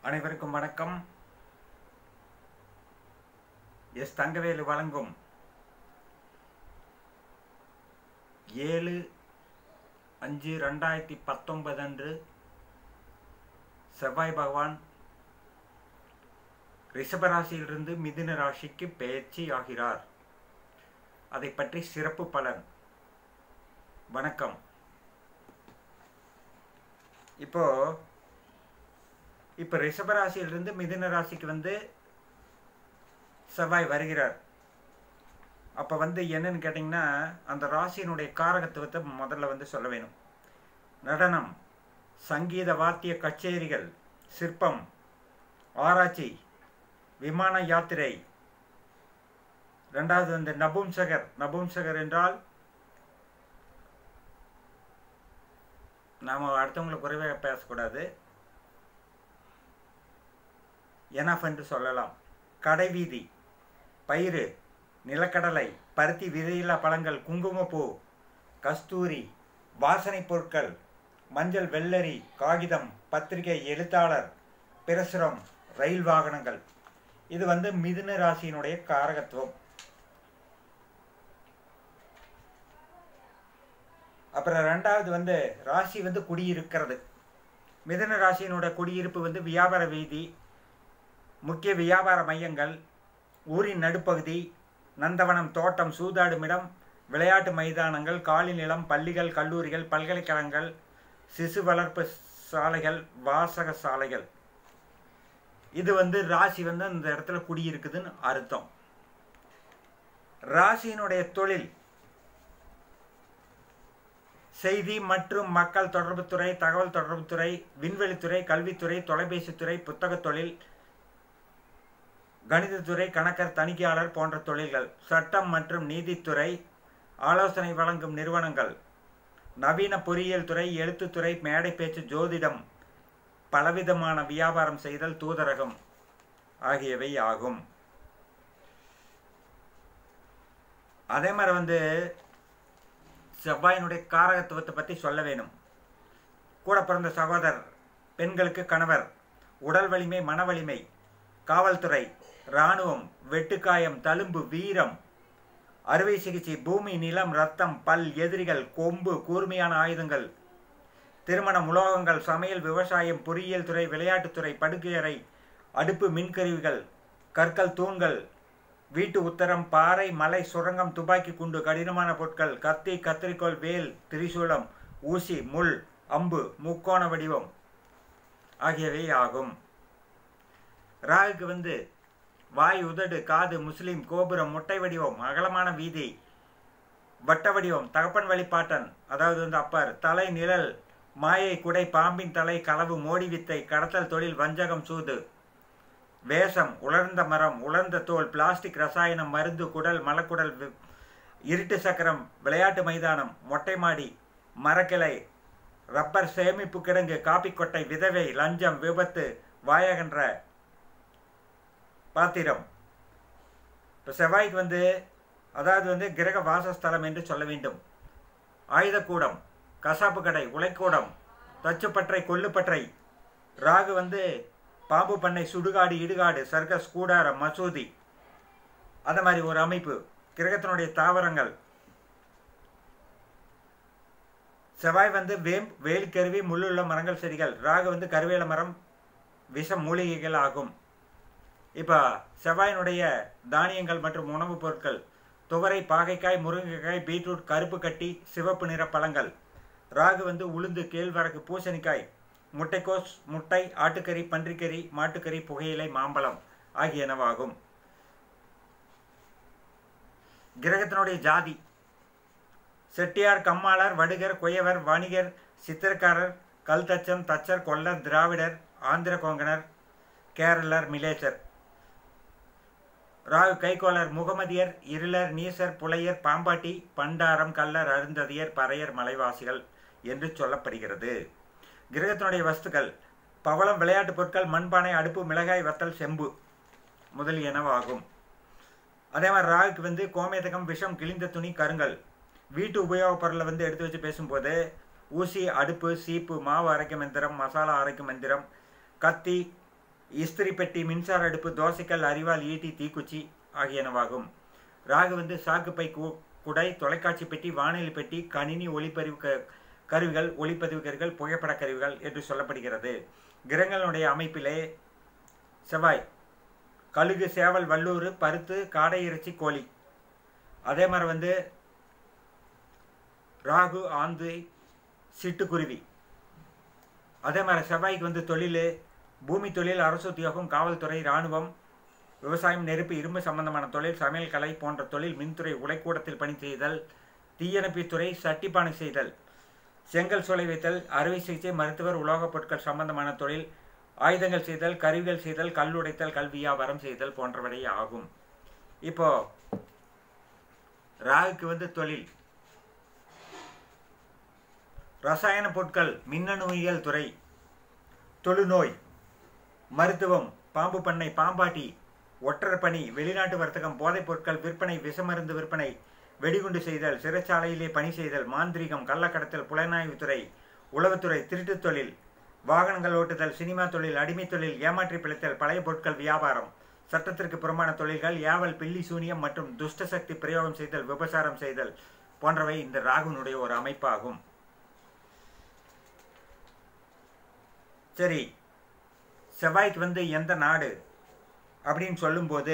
அனைவருக்கும் வணக்கம் எஸ் தங்கவேலு வழங்கும் ஏழு அஞ்சு ரெண்டாயிரத்தி பத்தொன்பது அன்று செவ்வாய் பகவான் ரிஷபராசியிலிருந்து மிதுன ராசிக்கு பெயர்ச்சி ஆகிறார் அதை பற்றி சிறப்பு பலன் வணக்கம் இப்போ இப்போ ரிஷபராசியிலிருந்து மிதுன ராசிக்கு வந்து செவ்வாய் வருகிறார் அப்போ வந்து என்னன்னு கேட்டிங்கன்னா அந்த ராசியினுடைய காரகத்துவத்தை முதல்ல வந்து சொல்ல வேணும் நடனம் சங்கீத வாத்திய கச்சேரிகள் சிற்பம் ஆராய்ச்சி விமான யாத்திரை ரெண்டாவது வந்து நபும்சகர் நபும்சகர் என்றால் நாம் அடுத்தவங்களை குறைவாக பேசக்கூடாது எனஃப் என்று சொல்லலாம் கடைவீதி பயிறு நிலக்கடலை பருத்தி விதையில்லா பழங்கள் குங்குமப்பூ கஸ்தூரி வாசனை பொருட்கள் மஞ்சள் வெள்ளரி காகிதம் பத்திரிகை எழுத்தாளர் பிரசுரம் ரயில் வாகனங்கள் இது வந்து மிதுன ராசியினுடைய காரகத்துவம் அப்புறம் ரெண்டாவது வந்து ராசி வந்து குடியிருக்கிறது மிதுன ராசியினோட குடியிருப்பு வந்து வியாபார வீதி முக்கிய வியாபார மையங்கள் ஊரின் நடுப்பகுதி நந்தவனம் தோட்டம் சூதாடுமிடம் விளையாட்டு மைதானங்கள் காலி நிலம் பள்ளிகள் கல்லூரிகள் பல்கலைக்கழகங்கள் சிசு வளர்ப்பு சாலைகள் வாசக சாலைகள் இது வந்து ராசி வந்து அந்த இடத்துல குடியிருக்குதுன்னு அர்த்தம் ராசியினுடைய தொழில் செய்தி மற்றும் மக்கள் தொடர்புத்துறை தகவல் தொடர்புத்துறை விண்வெளித்துறை கல்வித்துறை தொலைபேசித்துறை புத்தகத் தொழில் கணிதத்துறை கணக்கர் தணிக்கையாளர் போன்ற தொழில்கள் சட்டம் மற்றும் நீதித்துறை ஆலோசனை வழங்கும் நிறுவனங்கள் நவீன பொறியியல் துறை எழுத்துத்துறை மேடை பேச்சு ஜோதிடம் பலவிதமான வியாபாரம் செய்தல் தூதரகம் ஆகியவை ஆகும் அதே மாதிரி வந்து செவ்வாயினுடைய காரகத்துவத்தை பற்றி சொல்ல வேணும் கூட பிறந்த சகோதரர் பெண்களுக்கு கணவர் உடல் வலிமை மன வலிமை காவல்துறை இராணுவம் வெட்டுக்காயம் தழும்பு வீரம் அறுவை சிகிச்சை பூமி நிலம் ரத்தம் பல் எதிரிகள் கொம்பு கூர்மையான ஆயுதங்கள் திருமணம் உலோகங்கள் சமையல் விவசாயம் பொறியியல் துறை விளையாட்டுத்துறை படுக்கையறை அடுப்பு மின்கருவிகள் கற்கள் தூண்கள் வீட்டு உத்தரம் பாறை மலை சுரங்கம் துப்பாக்கி குண்டு கடினமான பொருட்கள் கத்தி கத்திரிக்கோள் வேல் திரிசூலம் ஊசி முள் அம்பு முக்கோண வடிவம் ஆகியவை ஆகும் ராகுக்கு வந்து வாய் உதடு காது முஸ்லிம் கோபுரம் முட்டை வடிவம் அகலமான வீதி வட்ட வடிவம் தகப்பன் வழிபாட்டன் அதாவது வந்து அப்பர் தலை நிழல் மாயை குடை பாம்பின் தலை களவு மோடி வித்தை கடத்தல் தொழில் வஞ்சகம் சூது வேஷம் உலர்ந்த மரம் உலர்ந்த தோல் பிளாஸ்டிக் ரசாயனம் மருந்து குடல் மலக்குடல் இருட்டு சக்கரம் விளையாட்டு மைதானம் மொட்டை மாடி மரக்கிளை ரப்பர் சேமிப்பு கிடங்கு காப்பி கொட்டை விதவை லஞ்சம் விபத்து வாயகன்ற பாத்திரம் இப்போ செவ்வாய்க்கு வந்து அதாவது வந்து கிரக வாசஸ்தலம் என்று சொல்ல வேண்டும் ஆயுதக்கூடம் கசாப்பு கடை உலைக்கூடம் தச்சுப்பற்றை கொல்லுப்பற்றை ராகு வந்து பாம்பு பண்ணை சுடுகாடு இடுகாடு சர்க்கஸ் கூடாரம் மசூதி அந்த மாதிரி ஒரு அமைப்பு கிரகத்தினுடைய தாவரங்கள் செவ்வாய் வந்து வேம் வேலிக்கருவி முள்ளுள்ள மரங்கள் செடிகள் ராகு வந்து கருவேல மரம் விஷ மூலிகைகள் ஆகும் இப்போ செவ்வாயினுடைய தானியங்கள் மற்றும் உணவுப் பொருட்கள் துவரை பாகைக்காய் முருங்கைக்காய் பீட்ரூட் கருப்பு கட்டி சிவப்பு நிற பழங்கள் ராகு வந்து உளுந்து கேழ்வரகு பூசணிக்காய் முட்டைக்கோஸ் முட்டை ஆட்டுக்கறி பன்றிக்கறி மாட்டுக்கறி புகையிலை மாம்பழம் ஆகியனவாகும் கிரகத்தினுடைய ஜாதி செட்டியார் கம்மாளர் வடுகர் குயவர் வணிகர் சித்திரக்காரர் கல்தச்சன் தச்சர் கொல்லர் திராவிடர் ஆந்திர கோங்கணர் கேரளர் மிலேச்சர் ராகு கைகோளர் முகமதியர் இருளர் நீசர் புலையர் பாம்பாட்டி பண்டாரம் கல்லர் அருந்ததியர் பறையர் மலைவாசிகள் என்று சொல்லப்படுகிறது கிரகத்தினுடைய வஸ்துக்கள் பவளம் விளையாட்டு பொருட்கள் மண்பானை அடுப்பு மிளகாய் வத்தல் செம்பு முதலியனவாகும் அதே மாதிரி ராகுக்கு வந்து கோமேதகம் விஷம் கிழிந்த துணி கருங்கல் வீட்டு உபயோகப் பொருளை வந்து எடுத்து வச்சு பேசும்போது ஊசி அடுப்பு சீப்பு மாவு அரைக்கும் எந்திரம் மசாலா அரைக்கும் எந்திரம் கத்தி இஸ்திரி பெட்டி மின்சார அடுப்பு தோசைக்கல் அரிவாள் ஈட்டி தீக்குச்சி ஆகியனவாகும் ராகு வந்து சாக்குப்பை கு- குடை தொலைக்காட்சி பெட்டி வானொலி பெட்டி கணினி ஒளிப்பதிவு க- கருவிகள் ஒளிப்பதிவு கருவிகள் புகைப்பட கருவிகள் என்று சொல்லப்படுகிறது கிரகங்களுடைய அமைப்பிலே செவ்வாய் கழுகு சேவல் வல்லூர் பருத்து காடை இறைச்சி கோழி அதே மாதிரி வந்து ராகு ஆந்து சிட்டுக்குருவி அதே மாதிரி செவ்வாய்க்கு வந்து தொழில் பூமி தொழில் அரசு உத்தியோகம் காவல்துறை இராணுவம் விவசாயம் நெருப்பு இரும்பு சம்பந்தமான தொழில் சமையல் கலை போன்ற தொழில் மின்துறை உலைக்கூடத்தில் பணி செய்தல் தீயணைப்புத்துறை சட்டிப்பானை செய்தல் செங்கல் சோலை வைத்தல் அறுவை சிகிச்சை மருத்துவர் உலோகப் பொருட்கள் சம்பந்தமான தொழில் ஆயுதங்கள் செய்தல் கருவிகள் செய்தல் கல் உடைத்தல் கல் வியாபாரம் செய்தல் போன்றவை ஆகும் இப்போ ராகுக்கு வந்து தொழில் ரசாயன பொருட்கள் மின்னணுவியல் துறை தொழுநோய் மருத்துவம் பாம்பு பண்ணை பாம்பாட்டி ஒற்றர் பணி வெளிநாட்டு வர்த்தகம் போதைப் பொருட்கள் விற்பனை விஷமருந்து விற்பனை வெடிகுண்டு செய்தல் சிறைச்சாலையிலே பணி செய்தல் மாந்திரீகம் கள்ளக்கடத்தல் புலனாய்வுத்துறை உளவுத்துறை திருட்டுத் தொழில் வாகனங்கள் ஓட்டுதல் சினிமா தொழில் அடிமைத் தொழில் ஏமாற்றி பிழைத்தல் பழைய பொருட்கள் வியாபாரம் சட்டத்திற்கு புறம்பான தொழில்கள் ஏவல் பில்லி சூனியம் மற்றும் துஷ்ட சக்தி பிரயோகம் செய்தல் விபசாரம் செய்தல் போன்றவை இந்த ராகுனுடைய ஒரு அமைப்பாகும் சரி செவ்வாய்க்கு வந்து எந்த நாடு அப்படின்னு சொல்லும்போது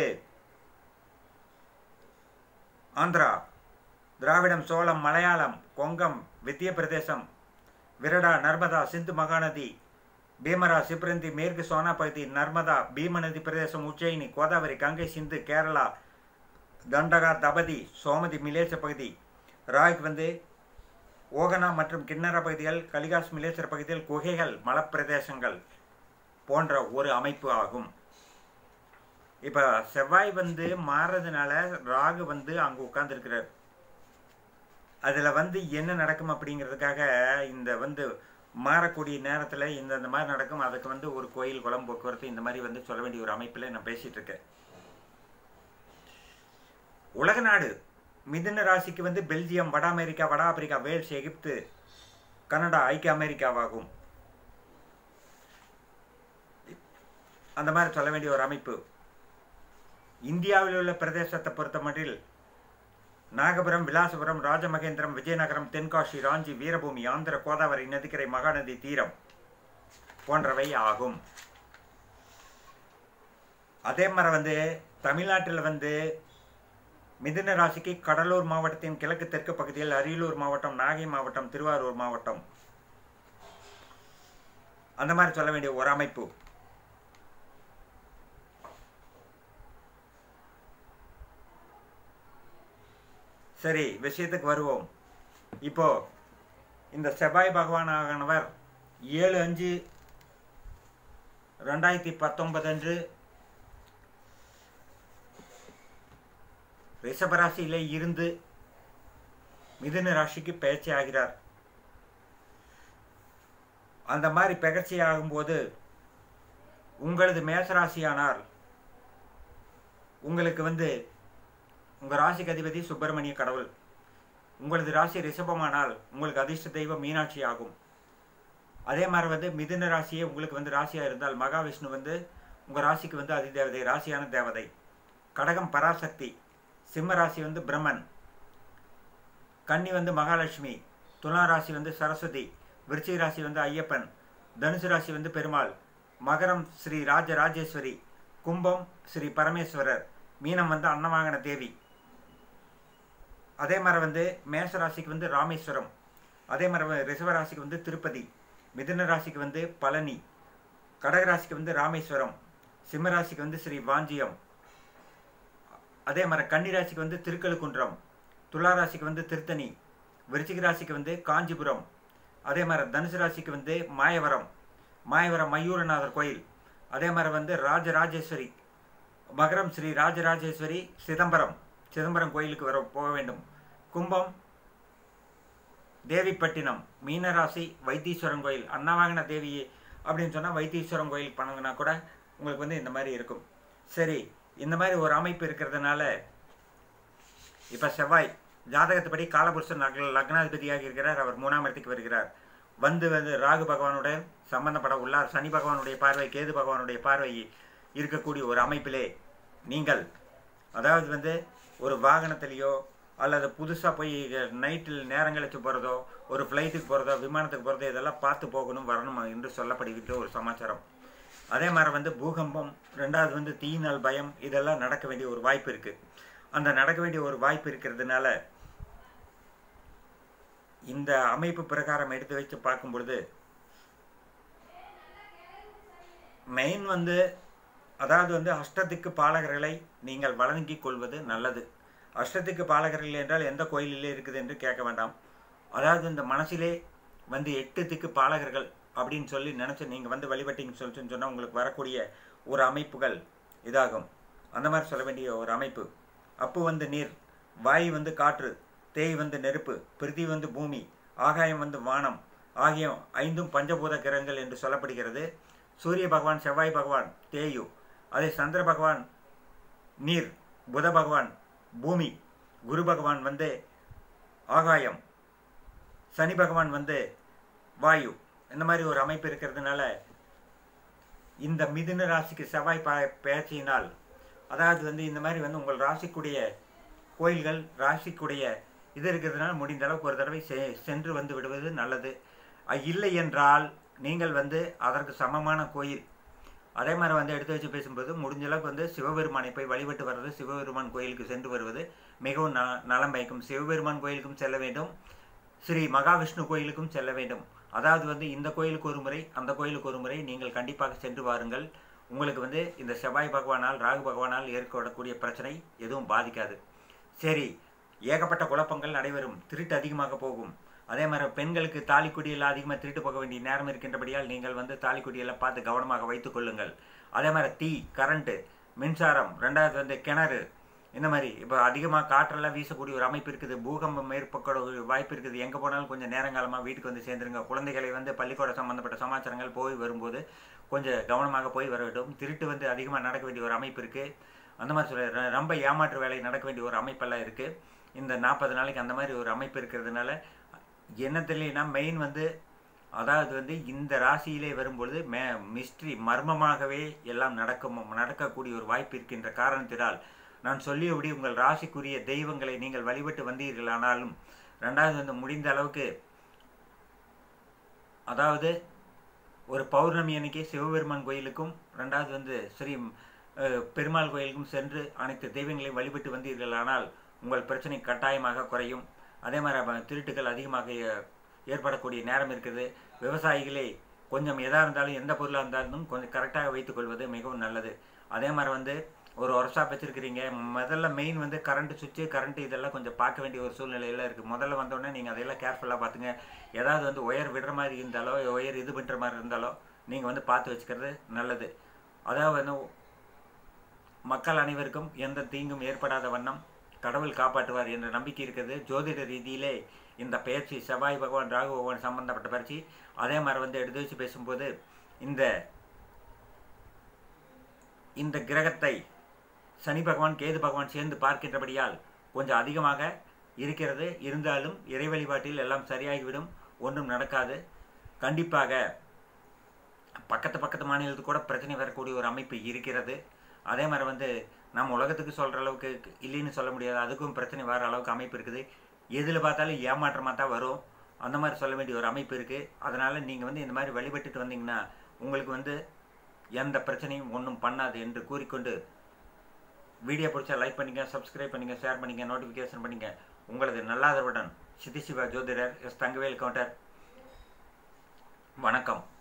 ஆந்திரா திராவிடம் சோளம் மலையாளம் கொங்கம் வித்திய பிரதேசம் விரடா நர்மதா சிந்து மகாநதி பீமரா சிப்ரந்தி மேற்கு சோனா பகுதி நர்மதா பீமநதி பிரதேசம் உஜ்ஜயினி கோதாவரி கங்கை சிந்து கேரளா தண்டகா தபதி சோமதி மிலேச பகுதி ராய்க்கு வந்து ஓகனா மற்றும் கிண்ணற பகுதிகள் கலிகாஸ் மிலேசர் பகுதியில் குகைகள் மலப்பிரதேசங்கள் போன்ற ஒரு அமைப்பு ஆகும் இப்போ செவ்வாய் வந்து மாறுறதுனால ராகு வந்து அங்கே உட்கார்ந்துருக்கிறார் அதில் வந்து என்ன நடக்கும் அப்படிங்கிறதுக்காக இந்த வந்து மாறக்கூடிய நேரத்தில் இந்த இந்த மாதிரி நடக்கும் அதுக்கு வந்து ஒரு கோயில் குளம் போக்குவரத்து இந்த மாதிரி வந்து சொல்ல வேண்டிய ஒரு அமைப்பில் நான் பேசிகிட்டு இருக்கேன் உலக நாடு மிதுன ராசிக்கு வந்து பெல்ஜியம் வட அமெரிக்கா வட ஆப்பிரிக்கா வேல்ஸ் எகிப்து கனடா ஐக்கிய அமெரிக்காவாகும் அந்த மாதிரி சொல்ல வேண்டிய ஒரு அமைப்பு இந்தியாவில் உள்ள பிரதேசத்தை பொறுத்தமட்டில் நாகபுரம் விலாசபுரம் ராஜமகேந்திரம் விஜயநகரம் தென்காசி ராஞ்சி வீரபூமி ஆந்திர கோதாவரி நதிக்கரை மகாநதி தீரம் போன்றவை ஆகும் அதே மாதிரி வந்து தமிழ்நாட்டில் வந்து மிதுன ராசிக்கு கடலூர் மாவட்டத்தின் கிழக்கு தெற்கு பகுதியில் அரியலூர் மாவட்டம் நாகை மாவட்டம் திருவாரூர் மாவட்டம் அந்த மாதிரி சொல்ல வேண்டிய ஒரு அமைப்பு சரி விஷயத்துக்கு வருவோம் இப்போ இந்த செவ்வாய் பகவானானவர் ஏழு அஞ்சு ரெண்டாயிரத்தி பத்தொன்பது அன்று ரிஷபராசியிலே இருந்து மிதுன ராசிக்கு பயிற்சி ஆகிறார் அந்த மாதிரி பயிற்சி ஆகும்போது உங்களது மேசராசியானால் உங்களுக்கு வந்து உங்கள் ராசிக்கு அதிபதி சுப்பிரமணிய கடவுள் உங்களது ராசி ரிஷபமானால் உங்களுக்கு அதிர்ஷ்ட தெய்வம் மீனாட்சி ஆகும் அதே மாதிரி வந்து மிதுன ராசியே உங்களுக்கு வந்து ராசியாக இருந்தால் மகாவிஷ்ணு வந்து உங்கள் ராசிக்கு வந்து அதிதேவதை ராசியான தேவதை கடகம் பராசக்தி சிம்ம ராசி வந்து பிரம்மன் கன்னி வந்து மகாலட்சுமி துலா ராசி வந்து சரஸ்வதி விருச்சிக ராசி வந்து ஐயப்பன் தனுசு ராசி வந்து பெருமாள் மகரம் ஸ்ரீ ராஜ ராஜேஸ்வரி கும்பம் ஸ்ரீ பரமேஸ்வரர் மீனம் வந்து அன்னவாகன தேவி அதே மாதிரி வந்து மேஷ ராசிக்கு வந்து ராமேஸ்வரம் அதே மாதிரி ரிஷப ராசிக்கு வந்து திருப்பதி மிதுன ராசிக்கு வந்து பழனி கடக ராசிக்கு வந்து ராமேஸ்வரம் சிம்ம ராசிக்கு வந்து ஸ்ரீ வாஞ்சியம் அதே மாதிரி கன்னி ராசிக்கு வந்து திருக்கழுக்குன்றம் துலா ராசிக்கு வந்து திருத்தணி விருச்சிக ராசிக்கு வந்து காஞ்சிபுரம் அதே மாதிரி தனுசு ராசிக்கு வந்து மாயவரம் மாயவரம் மயூரநாதர் கோயில் அதே மாதிரி வந்து ராஜராஜேஸ்வரி மகரம் ஸ்ரீ ராஜராஜேஸ்வரி சிதம்பரம் சிதம்பரம் கோயிலுக்கு வர போக வேண்டும் கும்பம் தேவிப்பட்டினம் மீனராசி வைத்தீஸ்வரன் கோயில் அன்னவாகன தேவி அப்படின்னு சொன்னால் வைத்தீஸ்வரன் கோயில் பண்ணணுங்கன்னா கூட உங்களுக்கு வந்து இந்த மாதிரி இருக்கும் சரி இந்த மாதிரி ஒரு அமைப்பு இருக்கிறதுனால இப்போ செவ்வாய் ஜாதகத்துப்படி காலபுருஷன் லக்ன லக்னாதிபதியாக இருக்கிறார் அவர் மூணாம் இடத்துக்கு வருகிறார் வந்து வந்து ராகு பகவானுடன் சம்பந்தப்பட உள்ளார் சனி பகவானுடைய பார்வை கேது பகவானுடைய பார்வை இருக்கக்கூடிய ஒரு அமைப்பிலே நீங்கள் அதாவது வந்து ஒரு வாகனத்திலேயோ அல்லது புதுசாக போய் நைட்டில் நேரம் கழிச்சு போகிறதோ ஒரு ஃப்ளைட்டுக்கு போகிறதோ விமானத்துக்கு போகிறதோ இதெல்லாம் பார்த்து போகணும் வரணும் என்று சொல்லப்படுகின்ற ஒரு சமாச்சாரம் அதே மாதிரி வந்து பூகம்பம் ரெண்டாவது வந்து தீயினால் பயம் இதெல்லாம் நடக்க வேண்டிய ஒரு வாய்ப்பு இருக்குது அந்த நடக்க வேண்டிய ஒரு வாய்ப்பு இருக்கிறதுனால இந்த அமைப்பு பிரகாரம் எடுத்து வச்சு பார்க்கும் பொழுது மெயின் வந்து அதாவது வந்து அஷ்டத்துக்கு பாலகர்களை நீங்கள் வழங்கிக் கொள்வது நல்லது அஷ்டத்துக்கு பாலகர்கள் என்றால் எந்த கோயிலிலே இருக்குது என்று கேட்க வேண்டாம் அதாவது இந்த மனசிலே வந்து எட்டுத்துக்கு பாலகர்கள் அப்படின்னு சொல்லி நினச்சி நீங்கள் வந்து வழிபட்டீங்கன்னு சொல்லிட்டு சொன்னால் உங்களுக்கு வரக்கூடிய ஒரு அமைப்புகள் இதாகும் அந்த மாதிரி சொல்ல வேண்டிய ஒரு அமைப்பு அப்பு வந்து நீர் வாய் வந்து காற்று தேய் வந்து நெருப்பு பிரிதி வந்து பூமி ஆகாயம் வந்து வானம் ஆகிய ஐந்தும் பஞ்சபூத கிரகங்கள் என்று சொல்லப்படுகிறது சூரிய பகவான் செவ்வாய் பகவான் தேயு அதே சந்திர பகவான் நீர் புத பகவான் பூமி குரு பகவான் வந்து ஆகாயம் சனி பகவான் வந்து வாயு இந்த மாதிரி ஒரு அமைப்பு இருக்கிறதுனால இந்த மிதுன ராசிக்கு செவ்வாய் ப பேச்சினால் அதாவது வந்து இந்த மாதிரி வந்து உங்கள் ராசிக்குடைய கோயில்கள் ராசிக்குடைய இது இருக்கிறதுனால முடிந்த அளவுக்கு ஒரு தடவை செ சென்று வந்து விடுவது நல்லது இல்லை என்றால் நீங்கள் வந்து அதற்கு சமமான கோயில் அதே மாதிரி வந்து எடுத்து வச்சு பேசும்போது முடிஞ்ச அளவுக்கு வந்து சிவபெருமானை போய் வழிபட்டு வர்றது சிவபெருமான் கோயிலுக்கு சென்று வருவது மிகவும் ந நலம் பயக்கும் சிவபெருமான் கோயிலுக்கும் செல்ல வேண்டும் ஸ்ரீ மகாவிஷ்ணு கோயிலுக்கும் செல்ல வேண்டும் அதாவது வந்து இந்த கோயிலுக்கு ஒரு முறை அந்த கோயிலுக்கு ஒரு முறை நீங்கள் கண்டிப்பாக சென்று வாருங்கள் உங்களுக்கு வந்து இந்த செவ்வாய் பகவானால் ராகு பகவானால் ஏற்படக்கூடிய பிரச்சனை எதுவும் பாதிக்காது சரி ஏகப்பட்ட குழப்பங்கள் நடைபெறும் திருட்டு அதிகமாக போகும் அதே மாதிரி பெண்களுக்கு தாலிக்குடியில் அதிகமாக திருட்டு போக வேண்டிய நேரம் இருக்கின்றபடியால் நீங்கள் வந்து தாலிக்குடியில் பார்த்து கவனமாக வைத்துக் கொள்ளுங்கள் அதே மாதிரி தீ கரண்ட்டு மின்சாரம் ரெண்டாவது வந்து கிணறு இந்த மாதிரி இப்போ அதிகமாக காற்றெல்லாம் வீசக்கூடிய ஒரு அமைப்பு இருக்குது பூகம்பம் ஏற்பட ஒரு வாய்ப்பு இருக்குது எங்கே போனாலும் கொஞ்சம் நேரங்காலமாக வீட்டுக்கு வந்து சேர்ந்துருங்க குழந்தைகளை வந்து பள்ளிக்கூட சம்மந்தப்பட்ட சமாச்சாரங்கள் போய் வரும்போது கொஞ்சம் கவனமாக போய் வர வேண்டும் திருட்டு வந்து அதிகமாக நடக்க வேண்டிய ஒரு அமைப்பு இருக்குது அந்த மாதிரி சொல்ல ரொம்ப ஏமாற்று வேலை நடக்க வேண்டிய ஒரு அமைப்பெல்லாம் இருக்குது இந்த நாற்பது நாளைக்கு அந்த மாதிரி ஒரு அமைப்பு இருக்கிறதுனால என்ன தெரியலனா மெயின் வந்து அதாவது வந்து இந்த ராசியிலே வரும்பொழுது மே மிஸ்ட்ரி மர்மமாகவே எல்லாம் நடக்கும் நடக்கக்கூடிய ஒரு வாய்ப்பு இருக்கின்ற காரணத்தினால் நான் சொல்லியபடி உங்கள் ராசிக்குரிய தெய்வங்களை நீங்கள் வழிபட்டு வந்தீர்களானாலும் ரெண்டாவது வந்து முடிந்த அளவுக்கு அதாவது ஒரு பௌர்ணமி அன்னைக்கு சிவபெருமான் கோயிலுக்கும் ரெண்டாவது வந்து ஸ்ரீ பெருமாள் கோயிலுக்கும் சென்று அனைத்து தெய்வங்களையும் வழிபட்டு வந்தீர்களானால் உங்கள் பிரச்சனை கட்டாயமாக குறையும் அதே மாதிரி திருட்டுகள் அதிகமாக ஏற்படக்கூடிய நேரம் இருக்குது விவசாயிகளே கொஞ்சம் எதாக இருந்தாலும் எந்த பொருளாக இருந்தாலும் கொஞ்சம் கரெக்டாக வைத்துக்கொள்வது மிகவும் நல்லது அதே மாதிரி வந்து ஒரு ஒர்க் ஷாப் வச்சுருக்கிறீங்க முதல்ல மெயின் வந்து கரண்ட் சுவிட்சு கரண்ட் இதெல்லாம் கொஞ்சம் பார்க்க வேண்டிய ஒரு சூழ்நிலையில் இருக்குது முதல்ல வந்தோடனே நீங்கள் அதையெல்லாம் கேர்ஃபுல்லாக பார்த்துங்க ஏதாவது வந்து ஒயர் விடுற மாதிரி இருந்தாலோ ஒயர் இது பண்ணுற மாதிரி இருந்தாலோ நீங்கள் வந்து பார்த்து வச்சுக்கிறது நல்லது அதாவது வந்து மக்கள் அனைவருக்கும் எந்த தீங்கும் ஏற்படாத வண்ணம் கடவுள் காப்பாற்றுவார் என்ற நம்பிக்கை இருக்கிறது ஜோதிட ரீதியிலே இந்த பயிற்சி செவ்வாய் பகவான் ராகு பகவான் சம்பந்தப்பட்ட பயிற்சி அதே மாதிரி வந்து எடுத்து வச்சு பேசும்போது இந்த இந்த கிரகத்தை சனி பகவான் கேது பகவான் சேர்ந்து பார்க்கின்றபடியால் கொஞ்சம் அதிகமாக இருக்கிறது இருந்தாலும் இறை வழிபாட்டில் எல்லாம் சரியாகிவிடும் ஒன்றும் நடக்காது கண்டிப்பாக பக்கத்து பக்கத்து மாநிலத்துக்கு கூட பிரச்சனை வரக்கூடிய ஒரு அமைப்பு இருக்கிறது அதே மாதிரி வந்து நம்ம உலகத்துக்கு சொல்கிற அளவுக்கு இல்லைன்னு சொல்ல முடியாது அதுக்கும் பிரச்சனை வர அளவுக்கு அமைப்பு இருக்குது எதில் பார்த்தாலும் ஏமாற்றமாக தான் வரும் அந்த மாதிரி சொல்ல வேண்டிய ஒரு அமைப்பு இருக்குது அதனால் நீங்கள் வந்து இந்த மாதிரி வழிபட்டுட்டு வந்தீங்கன்னா உங்களுக்கு வந்து எந்த பிரச்சனையும் ஒன்றும் பண்ணாது என்று கூறிக்கொண்டு வீடியோ பிடிச்சா லைக் பண்ணுங்க சப்ஸ்கிரைப் பண்ணுங்க ஷேர் பண்ணுங்க நோட்டிஃபிகேஷன் பண்ணுங்க உங்களது நல்லாதருடன் சித்தி சிவா ஜோதிடர் எஸ் தங்கவேல் கவுண்டர் வணக்கம்